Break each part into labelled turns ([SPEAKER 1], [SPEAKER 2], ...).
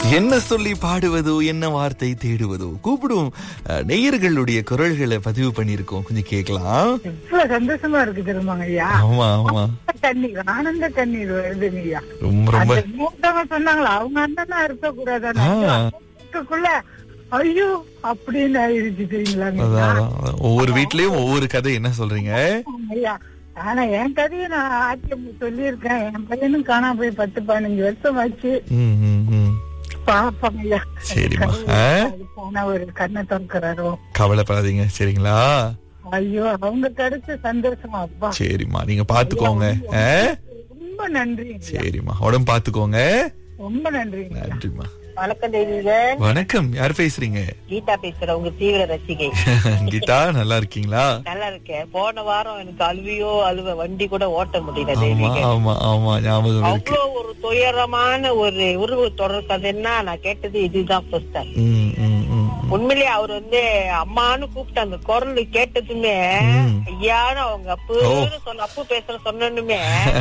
[SPEAKER 1] என்ன சொல்லி பாடுவதோ என்ன வார்த்தை தேடுவதோ கூப்பிடும் அஹ், நேயர்களுடைய குரல்களை பதிவு பண்ணியிருக்கோம் கொஞ்சம் கேட்கலாம்
[SPEAKER 2] எவ்வளவு சந்தோஷமா இருக்கு தெரியுமாங்க ஐயா
[SPEAKER 1] ஆமா ஆமா
[SPEAKER 2] கண்ணீர் ஆனந்த கண்ணீர் வருதுங்க ஐயா
[SPEAKER 1] ரொம்ப ரொம்ப
[SPEAKER 2] அந்த மூத்தவங்க சொன்னாங்களா அவங்க அண்ணனா இருக்க கூடாதான்னு
[SPEAKER 1] ஆ.
[SPEAKER 2] அதுக்குள்ள ஐயோ அப்படின்னு ஆயிருச்சு தெரியுங்களாங்க
[SPEAKER 1] அதான்,
[SPEAKER 2] ஐயா.
[SPEAKER 1] அதான், அதான். ஒவ்வொரு வீட்லயும் ஒவ்வொரு கதை என்ன சொல்றீங்க
[SPEAKER 2] ஐயா ஆனா என் கதையை நான் ஆட்சி சொல்லியிருக்கேன் என் பையனும் காணாம போய் பத்து பதினஞ்சு வருஷம் ஆச்சு
[SPEAKER 1] ம், ம், ம்.
[SPEAKER 2] பாப்பாங்க ஐயா
[SPEAKER 1] சரிம்மா. ஆ?
[SPEAKER 2] அதுக்கான ஒரு கண்ணை திறக்கிறாரோ
[SPEAKER 1] கவலைப்படாதீங்க சரிங்களா
[SPEAKER 2] ஐயோ அவங்க கிடைச்ச சந்தோஷமா அப்பா
[SPEAKER 1] சரிம்மா நீங்க பாத்துக்கோங்க அஹ்?
[SPEAKER 2] ரொம்ப நன்றி
[SPEAKER 1] சரிம்மா உடம்பு பாத்துக்கோங்க
[SPEAKER 2] ரொம்ப நன்றி
[SPEAKER 1] நன்றிம்மா
[SPEAKER 3] வணக்கம் தேவிங்க
[SPEAKER 1] வணக்கம் யார் பேசுறீங்க
[SPEAKER 3] கீதா பேசுற உங்க தீவிர ரசிகை
[SPEAKER 1] கீதா நல்லா இருக்கீங்களா
[SPEAKER 3] நல்லா இருக்கேன் போன வாரம் எனக்கு அழுவியோ அழுவ வண்டி கூட ஓட்ட முடியல
[SPEAKER 1] ஆமா
[SPEAKER 3] தேவிங்க
[SPEAKER 1] ஆமா ஆமா ஞாபகம் இருக்கு
[SPEAKER 3] அவ்வளவு ஒரு துயரமான ஒரு உருவ தொடர் கதைன்னா நான் கேட்டது இதுதான் ஃபர்ஸ்ட் டைம்
[SPEAKER 1] ம், ம், ம்.
[SPEAKER 3] உண்மையிலேயே அவர் வந்து அம்மான்னு கூப்பிட்டு அந்த குரல் கேட்டதுமே
[SPEAKER 1] ம்.
[SPEAKER 3] ஐயான்னு அவங்க அப்புன்னு சொன்ன அப்பு பேசுற சொன்னனுமே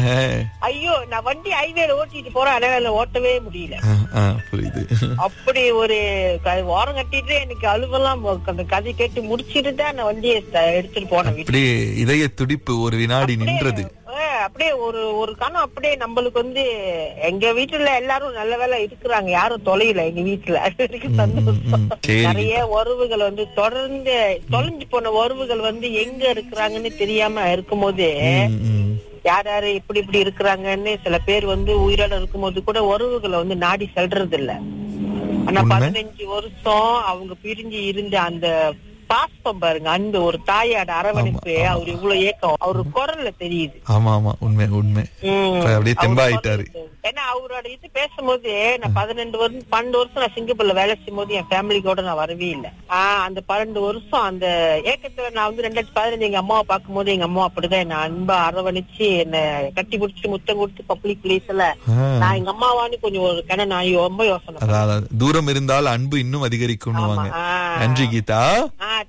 [SPEAKER 3] ஐயோ நான் வண்டி ஹைவேல ஓட்டிட்டு போறேன் அதனால ஓட்டவே முடியல
[SPEAKER 1] ஆ, ஆ, புரியுது
[SPEAKER 3] அப்படி ஒரு க- ஓரம் கட்டிட்டு எனக்கு அழுவெல்லாம் அந்த கதை கேட்டு முடிச்சிட்டு தான் நான் வண்டியை த- எடுத்துட்டு போனேன் வீட்டுக்கு.
[SPEAKER 1] அப்படியே இதய துடிப்பு ஒரு வினாடி நின்றது
[SPEAKER 3] ஆ, அப்படியே ஒரு ஒரு கணம் அப்படியே நம்மளுக்கு வந்து எங்க வீட்டுல எல்லாரும் நல்ல வேலை இருக்கிறாங்க யாரும் தொலைல எங்க வீட்டுல அது வரைக்கும் சந்தோஷம்
[SPEAKER 1] ம், சரி.
[SPEAKER 3] நிறைய உறவுகள் வந்து தொடர்ந்து தொலைஞ்சு போன உறவுகள் வந்து எங்க இருக்கிறாங்கன்னு தெரியாம இருக்கும்போது
[SPEAKER 1] ம், ம்.
[SPEAKER 3] யார் யாரு இப்படி இப்படி இருக்கிறாங்கன்னு சில பேர் வந்து உயிரோட இருக்கும்போது கூட உறவுகளை வந்து நாடி செல்றது இல்ல ஆனா
[SPEAKER 1] உண்மை.
[SPEAKER 3] பதினஞ்சு வருஷம் அவங்க பிரிஞ்சு இருந்த அந்த பாசம் பாருங்க அந்த ஒரு தாயோட அரவணைப்பு
[SPEAKER 1] ஆமா, ஆமா.
[SPEAKER 3] அவர் இவ்வளவு ஏக்கம் அவரு குரல்ல தெரியுது
[SPEAKER 1] ஆமா ஆமா உண்மை உண்மை
[SPEAKER 3] ம்.
[SPEAKER 1] இப்ப அப்படியே
[SPEAKER 3] அவர்
[SPEAKER 1] தெம்பாயிட்டாரு.
[SPEAKER 3] குரல்ல தெரியுது. ஏன்னா அவரோட இது பேசும்போது நான் பதினெண்டு வருஷம் பன்னெண்டு வருஷம் நான் சிங்கப்பூர்ல வேலை செய்யும் போது என் ஃபேமிலி கூட நான் வரவே இல்லை ஆஹ் அந்த பன்னெண்டு வருஷம் அந்த ஏக்கத்துல நான் வந்து ரெண்டாயிரத்தி பதினஞ்சு எங்க அம்மாவை பார்க்கும்போது எங்க அம்மா அப்படிதான் என்ன அன்பா அரவணைச்சு என்ன கட்டி பிடிச்சி முத்தம் கொடுத்து பப்ளிக் பிளேஸ்ல
[SPEAKER 1] ஆ.
[SPEAKER 3] நான் எங்க அம்மாவான்னு கொஞ்சம் ஒரு கண நான் ரொம்ப யோசனை
[SPEAKER 1] அதான் அதான். தூரம் இருந்தால் அன்பு இன்னும் அதிகரிக்கும்னுவாங்க
[SPEAKER 3] ஆமா. ஆ.
[SPEAKER 1] நன்றி கீதா
[SPEAKER 3] ஆஹ்